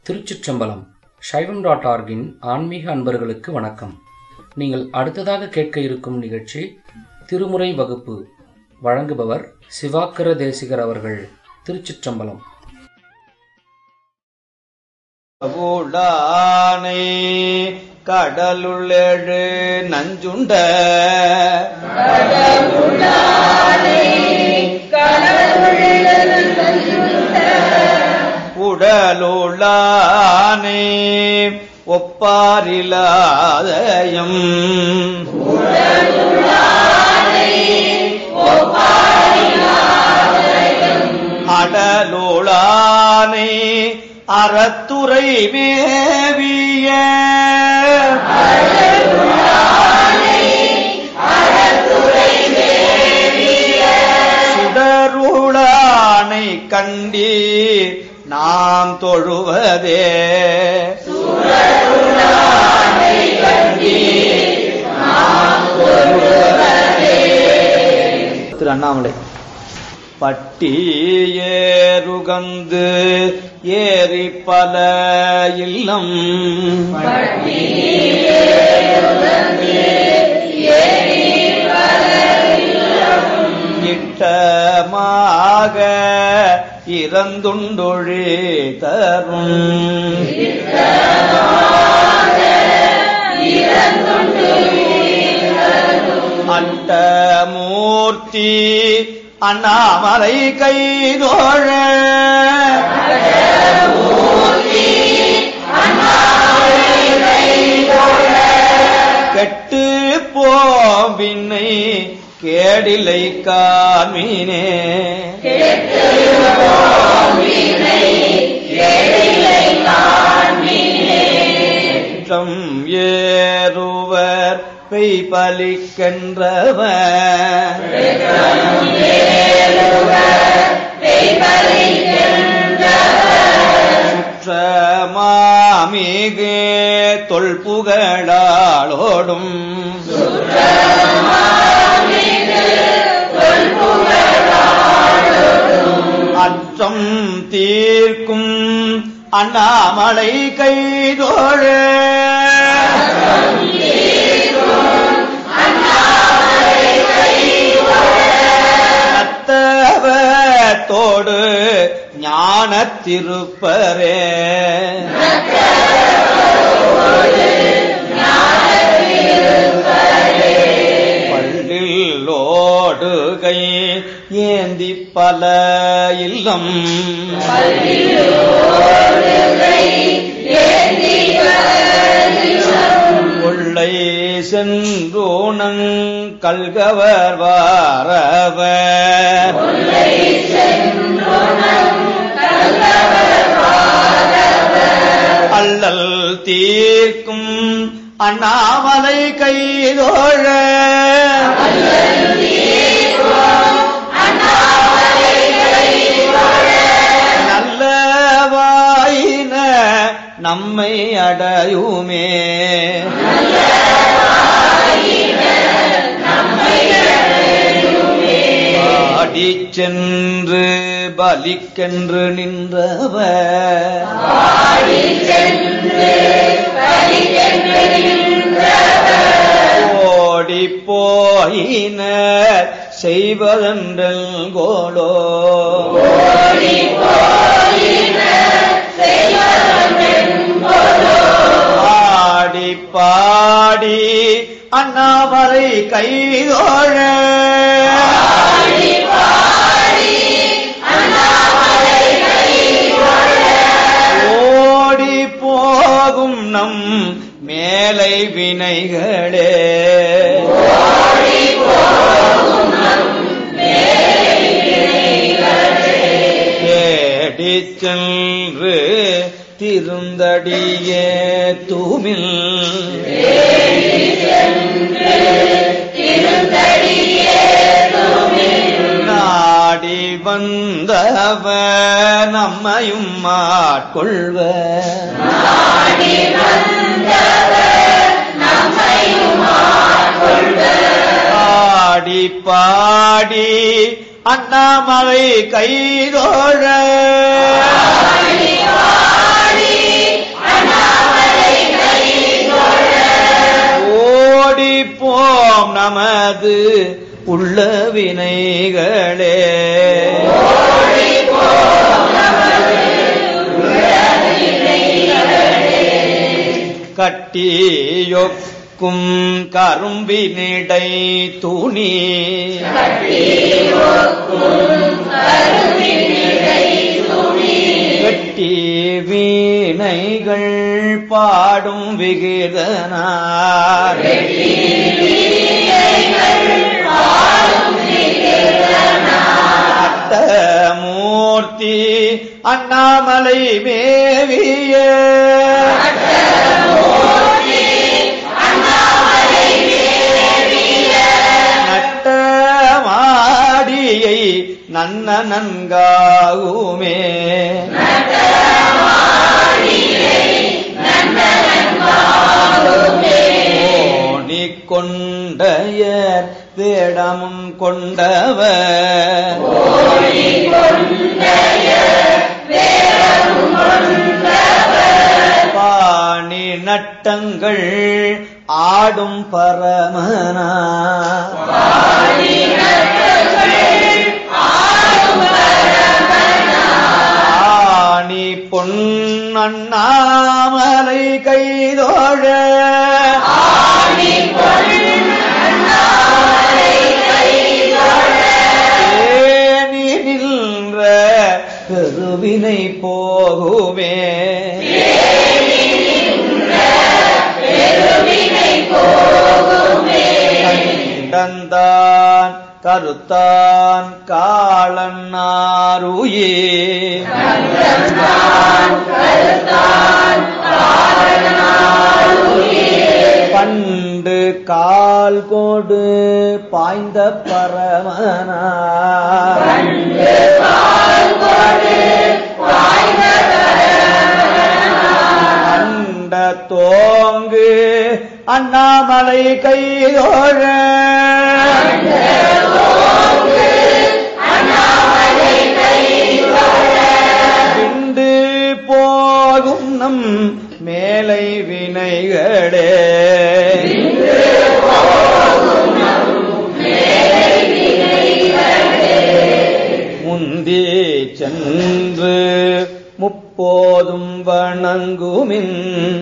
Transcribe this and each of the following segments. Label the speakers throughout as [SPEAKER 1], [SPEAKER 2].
[SPEAKER 1] திருச்சிற்றம்பலம் சைவம் டாட் ஆர்கின் ஆன்மீக அன்பர்களுக்கு வணக்கம் நீங்கள் அடுத்ததாக கேட்க இருக்கும் நிகழ்ச்சி திருமுறை வகுப்பு வழங்குபவர் சிவாக்கர தேசிகர் அவர்கள் திருச்சிற்றம்பலம்
[SPEAKER 2] ஊடானை கடலுள்ளெழு நஞ்சுண்ட உடலுளானை ஒப்பாரிலாதயம் அடலுளானை அறத்துறை மேவிய சுடருளானை கண்டி நாம் தொழுவதே திரு அண்ணாமலை பட்டி ஏறுகந்து ஏறி பல இல்லம் இட்டமாக இறந்துண்டொழி தரும் அட்டமூர்த்தி அண்ணாமலை கைதோழ கெட்டு போவினை கேடிலை காமினே குற்றம் ஏறுவர் பெய் பலிக்கின்றவர் சுற்றமாமிகு தொல்புகழாளோடும் அற்றம் தீர்க்கும் அண்ணாமலை கைதோழ நத்தவத்தோடு ஞான திருப்பரே பள்ளில் ஓடுகை ஏந்தி பல இல்லம் கொள்ளை சென்றோனங் கல்கவர் வாரவர் அல்லல் தீர்க்கும் அண்ணாமலை கைதோழ நல்லவாயின நம்மை அடையுமே பாடிச் சென்று பலிக்கென்று நின்றவர் ஓடி போயினர் செய்வதென்றல் கோலோ ஆடி பாடி அண்ணாமலை கைதோழ ஓடி போகும் நம் மேலை வினைகளே தேடிச் சென்று திருந்தடியே தூமில் நாடி வந்தவ நம்மையும் ஆட்கொள்வ பாடி பாடி அண்ணாமலை கைதோழ போனது உள்ள வினைகளே கட்டியொக்கும் கரும்பினிடை துணி கட்டி வீணைகள் பாடும் விகிதனார் அட்டமூர்த்தி அண்ணாமலை மேவிய நட்டமாடியை நன்ன நன்காகுமே ஓணி கொண்டையர் வேடமும் கொண்டவர் பாணி நட்டங்கள் ஆடும் பரமனா ஆணி பொன்னண்ணாமலை கைதோழ ஏனி நின்ற பெருவினை போகுமே கண்டந்தான் கருத்தான் காளன்னாருயே பண்டு கால் கோடு பாய்ந்த பரமனா அண்ட தோங்கு அண்ணாமலை கையோழ விண்டு போகும் நம் மேலை வினைகளே முந்தி சென்று முப்போதும் வணங்குமின்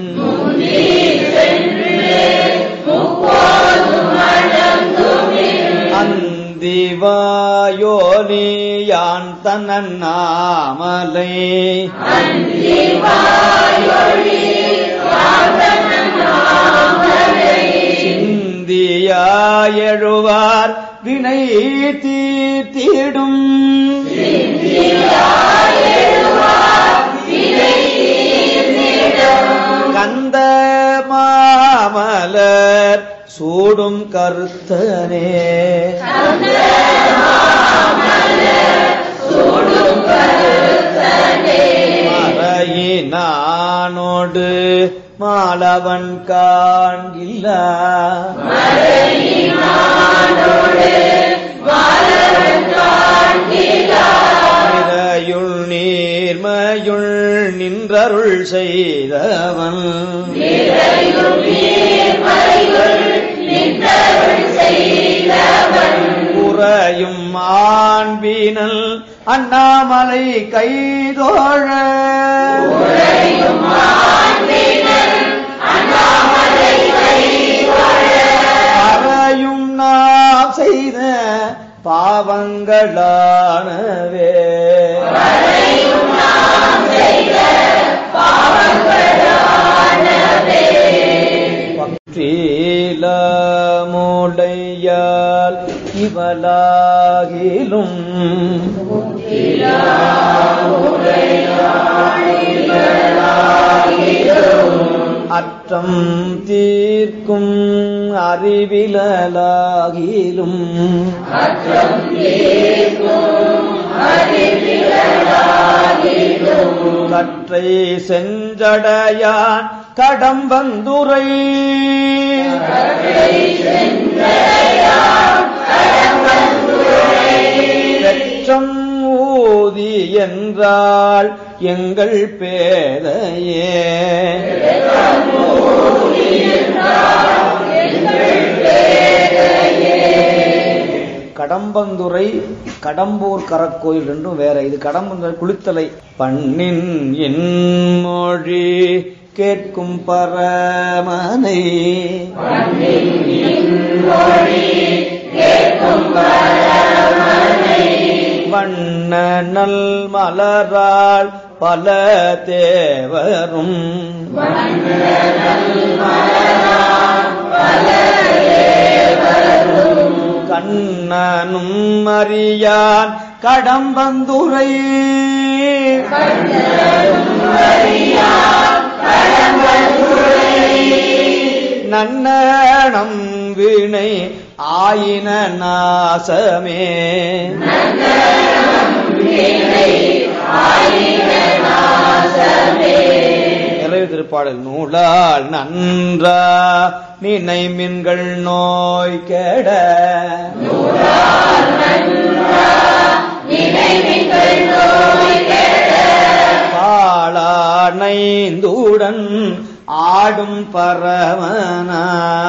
[SPEAKER 2] அந்திவாயோலியான் தன்னாமலை சிந்தியாயழுவார் வினை தீர்த்திடும் கந்த மாமலர் சூடும் கருத்தனே மறையினானோடு மாலவன் காண்கில்ல நிறையுள் நீர்மையுள் நின்றருள் செய்தவன் குறையும் மாண்பினல் அண்ணாமலை கைதோழ அறையும் நாம் செய்த பாவங்களானவே பற்றீல மூடையால் இவலாகிலும் அற்றம் தீர்க்கும் அறிவிலாகிலும் கற்றை செஞ்சடையான் கடம்பந்துரை பெற்றம் ஊதி என்றால் எங்கள் பேதையே கடம்பந்துறை கடம்பூர் கரக்கோயில் என்றும் வேற இது கடம்பந்துறை குளித்தலை பண்ணின் என் மொழி கேட்கும் பரமனை வண்ண நல் மலரால் பல தேவரும் கண்ணனும் அறியான் கடம்பந்துரை நன்னணம் வீணை ஆயின நாசமே நிறைவு திருப்பாடல் நூலால் நன்றா நினை மின்கள் நோய் கெட பாளானைந்துடன் ஆடும் பரமனா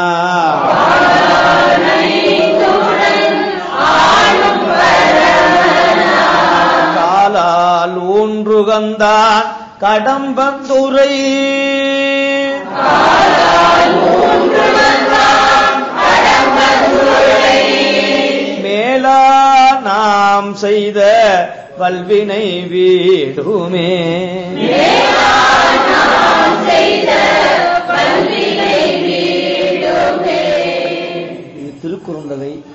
[SPEAKER 2] காலால் ஊன்றுகந்தான் கடம்பந்துரை மேலா நாம் செய்த வல்வினை வீடுமே இது திருக்குறுந்தகை